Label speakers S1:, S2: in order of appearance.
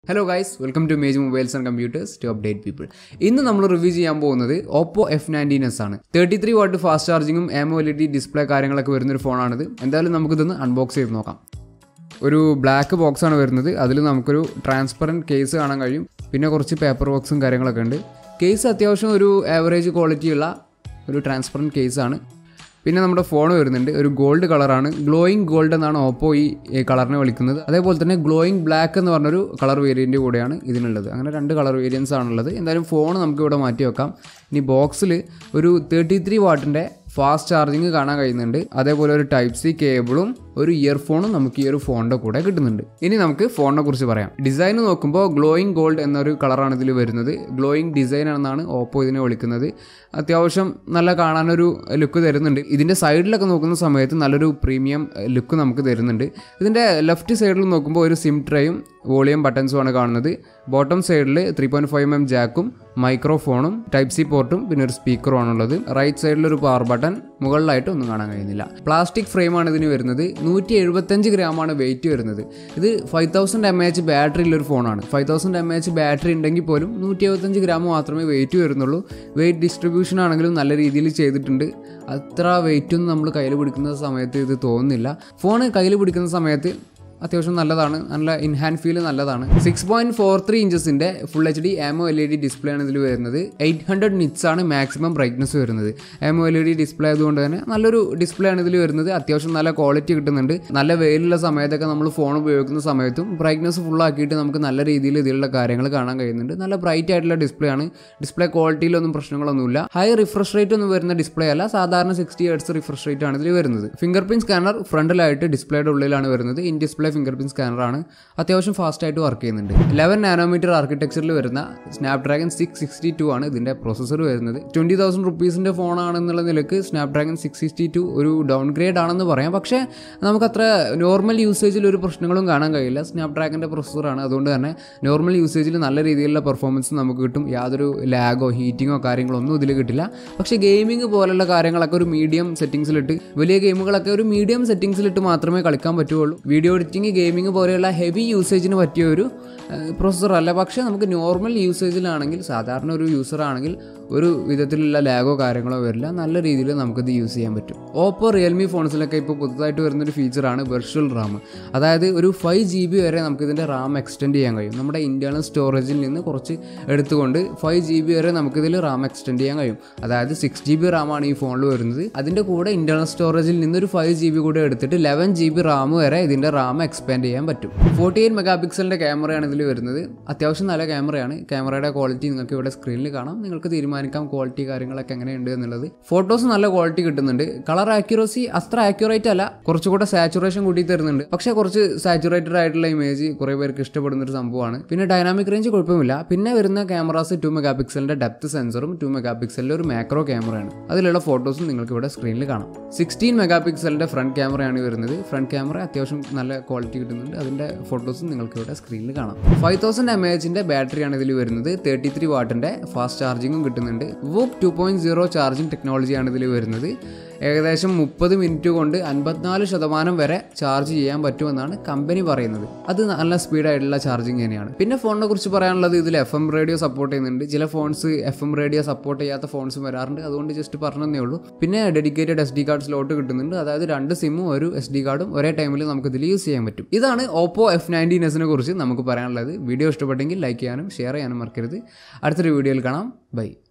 S1: hello guys welcome to മേജ് mobiles and computers to update people ഇന്ന് നമ്മൾ review ചെയ്യാൻ പോകുന്നത് ഓപ്പോ എഫ് നയൻറ്റീൻ എസ് ആണ് തേർട്ടി ത്രീ വാട്ട് ഫാസ്റ്റ് ചാർജിങ്ങും എമോ എൽ ഡി ഡിസ്പ്ലേ കാര്യങ്ങളൊക്കെ വരുന്നൊരു ഫോണാണിത് എന്തായാലും നമുക്കിതൊന്ന് അൺബോക്സ് ചെയ്ത് നോക്കാം ഒരു ബ്ലാക്ക് ബോക്സ് ആണ് വരുന്നത് അതിൽ നമുക്കൊരു ട്രാൻസ്പെറൻറ്റ് കേസ് കാണാൻ കഴിയും പിന്നെ കുറച്ച് പേപ്പർ ബോക്സും കാര്യങ്ങളൊക്കെ ഉണ്ട് കേസ് അത്യാവശ്യം ഒരു ആവറേജ് ക്വാളിറ്റിയുള്ള ഒരു ട്രാൻസ്പെറൻറ്റ് കേസാണ് പിന്നെ നമ്മുടെ ഫോൺ വരുന്നുണ്ട് ഒരു ഗോൾഡ് കളറാണ് ഗ്ലോയിങ് ഗോൾഡ് എന്നാണ് ഓപ്പോ ഈ കളറിനെ വിളിക്കുന്നത് അതേപോലെ തന്നെ ഗ്ലോയിങ് ബ്ലാക്ക് എന്ന് പറഞ്ഞൊരു കളർ വേരിയൻ്റ് കൂടെയാണ് ഇതിനുള്ളത് അങ്ങനെ രണ്ട് കളർ വേരിയൻസ് ആണുള്ളത് എന്തായാലും ഫോൺ നമുക്ക് ഇവിടെ മാറ്റി വെക്കാം ഇനി ബോക്സിൽ ഒരു തേർട്ടി ത്രീ വാട്ടിൻ്റെ ഫാസ്റ്റ് ചാർജിങ് കാണാൻ കഴിയുന്നുണ്ട് അതേപോലെ ഒരു ടൈപ്പ് സി കേബിളും ഒരു ഇയർഫോണും നമുക്ക് ഈ ഒരു ഫോണിൻ്റെ കൂടെ കിട്ടുന്നുണ്ട് ഇനി നമുക്ക് ഫോണിനെ കുറിച്ച് പറയാം ഡിസൈൻ നോക്കുമ്പോൾ ഗ്ലോയിങ് ഗോൾഡ് എന്നൊരു കളറാണ് ഇതിൽ വരുന്നത് ഗ്ലോയിങ് ഡിസൈൻ എന്നാണ് ഓപ്പോ ഇതിനെ വിളിക്കുന്നത് അത്യാവശ്യം നല്ല കാണാനൊരു ലുക്ക് തരുന്നുണ്ട് ഇതിൻ്റെ സൈഡിലൊക്കെ നോക്കുന്ന സമയത്ത് നല്ലൊരു പ്രീമിയം ലുക്ക് നമുക്ക് തരുന്നുണ്ട് ഇതിൻ്റെ ലെഫ്റ്റ് സൈഡിൽ നോക്കുമ്പോൾ ഒരു സിം ട്രേയും വോളിയം ബട്ടൺസുമാണ് കാണുന്നത് ബോട്ടം സൈഡിൽ ത്രീ പോയിൻറ്റ് ഫൈവ് എം ജാക്കും മൈക്രോഫോണും ടൈപ്പ് സി പോർട്ടും പിന്നെ ഒരു സ്പീക്കറും ആണുള്ളത് റൈറ്റ് സൈഡിൽ ഒരു പവർ ബട്ടൺ മുകളിലായിട്ട് ഒന്നും കാണാൻ കഴിയുന്നില്ല പ്ലാസ്റ്റിക് ഫ്രെയിമാണ് ഇതിന് വരുന്നത് നൂറ്റി എഴുപത്തഞ്ച് ഗ്രാമാണ് വെയിറ്റ് വരുന്നത് ഇത് ഫൈവ് തൗസൻഡ് എം എച്ച് ബാറ്ററിയുള്ളൊരു ഫോണാണ് five thousand M H battery ഉണ്ടെങ്കിൽ പോലും നൂറ്റി എഴുപത്തഞ്ച് ഗ്രാം മാത്രമേ വെയിറ്റ് വരുന്നുള്ളൂ വെയിറ്റ് ഡിസ്ട്രിബ്യൂഷൻ ആണെങ്കിലും നല്ല രീതിയിൽ ചെയ്തിട്ടുണ്ട് അത്ര വെയിറ്റൊന്നും നമ്മൾ കയ്യിൽ പിടിക്കുന്ന സമയത്ത് ഇത് തോന്നുന്നില്ല ഫോൺ കയ്യിൽ പിടിക്കുന്ന സമയത്ത് അത്യാവശ്യം നല്ലതാണ് നല്ല ഇൻഹാൻഡ് ഫീൽ നല്ലതാണ് സിക്സ് പോയിന്റ് ഫോർ ത്രീ ഇഞ്ചസിന്റെ full H D AMOLED display ആണ് ഇതിൽ വരുന്നത് എയ്റ്റ് ഹൺഡ്രഡ് നിറ്റ്സ് ആണ് മാക്സിമം ബ്രൈറ്റ്നസ് വരുന്നത് AMOLED display ആയതുകൊണ്ട് തന്നെ നല്ലൊരു ഡിസ്പ്ലേ ആണ് ഇതിൽ വരുന്നത് അത്യാവശ്യം നല്ല ക്വാളിറ്റി കിട്ടുന്നുണ്ട് നല്ല വെയിലുള്ള സമയത്തൊക്കെ നമ്മൾ ഫോൺ ഉപയോഗിക്കുന്ന സമയത്തും ബ്രൈറ്റ്നസ് ഫുൾ ആക്കിയിട്ട് നമുക്ക് നല്ല രീതിയിൽ ഇതിലുള്ള കാര്യങ്ങൾ കാണാൻ കഴിയുന്നുണ്ട് നല്ല ബ്രൈറ്റ് ആയിട്ടുള്ള ഡിസ്പ്ലേ ആണ് ഡിസ്പ്ലേ ക്വാളിറ്റിയിലൊന്നും പ്രശ്നങ്ങളൊന്നുമില്ല ഹൈ റിഫ്രഷ് റേറ്റ് ഒന്നും വരുന്ന ഡിസ്പ്ലേ അല്ല സാധാരണ സിക്സ്റ്റി ഹെർട്സ് റിഫ്രഷ് റേറ്റ് ആണ് ഇതിൽ വരുന്നത് ഫിംഗർ പ്രിന്റ് സ്കാനർ ഫ്രണ്ടിലായിട്ട് ഡിസ്പ്ലേയുടെ ഉള്ളിലാണ് വരുന്നത് ഇൻ ഡിസ്പ്ലേ ഫിംഗർ പ്രിന്റ് സ്കാനറാണ് അത്യാവശ്യം ഫാസ്റ്റ് ആയിട്ട് വർക്ക് ചെയ്യുന്നുണ്ട് ലെവൻ നാനോമീറ്റർ ആർക്കിടെക്ചറിൽ വരുന്ന സ്നാപ്ഡ്രാഗൺ സിക്സ് സിക്സ്റ്റി ടു ആണ് ഇതിന്റെ പ്രോസസ്സർ വരുന്നത് ട്വന്റി തൗസൻഡ് റുപ്പീസിന്റെ ഫോൺ ആണെന്നുള്ള നിലക്ക് സ്നാപ്ഡ്രാഗൺ സിക്സ് സിക്സ്റ്റി ടു ഒരു ഡൗൺ ഗ്രേഡ് ആണെന്ന് പറയാം പക്ഷേ നമുക്കത്ര നോർമൽ യൂസേജിൽ ഒരു പ്രശ്നങ്ങളും കാണാൻ കഴിയില്ല സ്നാപ്ഡ്രാഗൻ്റെ പ്രോസസ്സറാണ് അതുകൊണ്ട് തന്നെ നോർമൽ യൂസേജിൽ നല്ല രീതിയിലുള്ള പെർഫോമൻസ് നമുക്ക് കിട്ടും യാതൊരു ലാഗോ ഹീറ്റിങ്ങോ കാര്യങ്ങളോ ഒന്നും ഇതിൽ കിട്ടില്ല പക്ഷേ ഗെയിമിംഗ് പോലുള്ള കാര്യങ്ങളൊക്കെ ഒരു മീഡിയം സെറ്റിംഗ്സിലിട്ട് വലിയ ഗെയിമുകളൊക്കെ ഒരു മീഡിയം സെറ്റിംഗ്സിലിട്ട് മാത്രമേ കളിക്കാൻ പറ്റുള്ളൂ വീഡിയോ എഡിറ്റിംഗ് ഗെയിമിംഗ് പോലെയുള്ള ഹെവി യൂസേജിന് പറ്റിയ ഒരു പ്രൊസസ്സർ അല്ല പക്ഷേ നമുക്ക് നോർമൽ യൂസേജിലാണെങ്കിൽ സാധാരണ ഒരു യൂസർ ആണെങ്കിൽ ഒരു വിധത്തിലുള്ള ലാഗോ കാര്യങ്ങളോ വരില്ല നല്ല രീതിയിൽ നമുക്കിത് യൂസ് ചെയ്യാൻ പറ്റും ഓപ്പോ റിയൽമി ഫോൺസിലൊക്കെ ഇപ്പോൾ പുതുതായിട്ട് വരുന്നൊരു ഫീച്ചറാണ് വെർച്വൽ റാം അതായത് ഒരു ഫൈവ് ജി ബി വരെ നമുക്കിതിൻ്റെ റാം എക്സ്റ്റെൻഡ് ചെയ്യാൻ കഴിയും നമ്മുടെ ഇൻറ്റേർണൽ സ്റ്റോറേജിൽ നിന്ന് കുറച്ച് എടുത്തുകൊണ്ട് ഫൈവ് ജി ബി വരെ നമുക്കിതിൽ റാം എക്സ്റ്റെൻഡ് ചെയ്യാൻ കഴിയും അതായത് സിക്സ് ജി ബി റാമാണ് ഈ ഫോണിൽ വരുന്നത് അതിൻ്റെ കൂടെ ഇൻറ്റേർണൽ സ്റ്റോറേജിൽ നിന്ന് ഒരു ഫൈവ് ജി ബി കൂടെ എടുത്തിട്ട് ലെവൻ ജി ബി റാം വരെ ഇതിൻ്റെ റാം എക്സ്പാൻഡ് ചെയ്യാൻ പറ്റും ഫോർട്ടി എയ്റ്റ് മെഗാ പിക്സലിൻ്റെ ക്യാമറയാണ് ഇതിൽ വരുന്നത് അത്യാവശ്യം നല്ല ക്യാമറയാണ് ക്യാമറയുടെ ക്വാളിറ്റി നിങ്ങൾക്ക് ഇവിടെ സ്ക്രീനിൽ കാണാം നിങ്ങൾക്ക് തീരുമാനിക്കാം ക്വാളിറ്റി കാര്യങ്ങളൊക്കെ എങ്ങനെയുണ്ട് എന്നുള്ളത് ഫോട്ടോസ് നല്ല ക്വാളിറ്റി കിട്ടുന്നുണ്ട് കളർ ആക്യുറസി അത്ര ആക്യുറേറ്റ് അല്ല കുറച്ചുകൂടെ സാച്ചുറേഷൻ കൂട്ടി തരുന്നുണ്ട് പക്ഷേ കുറച്ച് സാച്ചുറേറ്റഡ് ആയിട്ടുള്ള ഇമേജ് കുറേ പേർക്ക് ഇഷ്ടപ്പെടുന്ന ഒരു സംഭവമാണ് പിന്നെ ഡൈനാമിക് റേഞ്ച് കുഴപ്പമില്ല പിന്നെ വരുന്ന ക്യാമറാസ് ടു മെഗാ പിക്സലിൻ്റെ ഡെപ്ത് സെൻസറും ടു മെഗാ പിക്സലിൻ്റെ ഒരു മാക്രോ ക്യാമറയാണ് അതിലുള്ള ഫോട്ടോസും നിങ്ങൾക്ക് ഇവിടെ സ്ക്രീനിൽ കാണാം സിക്സ്റ്റീൻ മെഗാ പിക്സലിൻ്റെ ഫ്രണ്ട് ക്യാമറയാണ് വരുന്നത് ഫ്രണ്ട് ക്യാമറ അത്യാവശ്യം നല്ല ക്വാളിറ്റി കിട്ടുന്നുണ്ട് അതിൻ്റെ ഫോട്ടോസും നിങ്ങൾക്ക് ഇവിടെ സ്ക്രീനിൽ കാണാം ഫൈവ് തൗസൻഡ് എം എച്ചിൻ്റെ ബാറ്ററിയാണ് ഇതിൽ വരുന്നത് തേർട്ടി ത്രീ വാട്ടിൻ്റെ ഫാസ്റ്റ് ചാർജിങ്ങും കിട്ടുന്നുണ്ട് VOOC two point zero charging ടെക്നോളജിയാണ് ഇതിൽ വരുന്നത് ഏകദേശം മുപ്പത് മിനിറ്റ് കൊണ്ട് അൻപത്തിനാല് ശതമാനം വരെ ചാർജ് ചെയ്യാൻ പറ്റുമെന്നാണ് കമ്പനി പറയുന്നത് അത് നല്ല സ്പീഡായിട്ടുള്ള ചാർജിങ് തന്നെയാണ് പിന്നെ ഫോണിനെ കുറിച്ച് പറയാനുള്ളത് ഇതിൽ എഫ് എം റേഡിയോ സപ്പോർട്ട് ചെയ്യുന്നുണ്ട് ചില phones F M radio support ചെയ്യാത്ത ഫോൺസും വരാറുണ്ട് അതുകൊണ്ട് ജസ്റ്റ് പറഞ്ഞതേ ഉള്ളൂ പിന്നെ dedicated S D card slot കിട്ടുന്നുണ്ട് അതായത് രണ്ട് സിമ്മും ഒരു എസ് ഡി കാർഡും ഒരേ ടൈമിൽ നമുക്ക് ഇതിൽ യൂസ് ചെയ്യാൻ പറ്റും ഇതാണ് ഓപ്പോ എഫ് നയൻറ്റീൻ എസിനെ കുറിച്ച് നമുക്ക് പറയാനുള്ളത് വീഡിയോ ഇഷ്ടപ്പെട്ടെങ്കിൽ ലൈക്ക് ചെയ്യാനും ഷെയർ ചെയ്യാനും മറക്കരുത് അടുത്തൊരു വീഡിയോയിൽ കാണാം ബൈ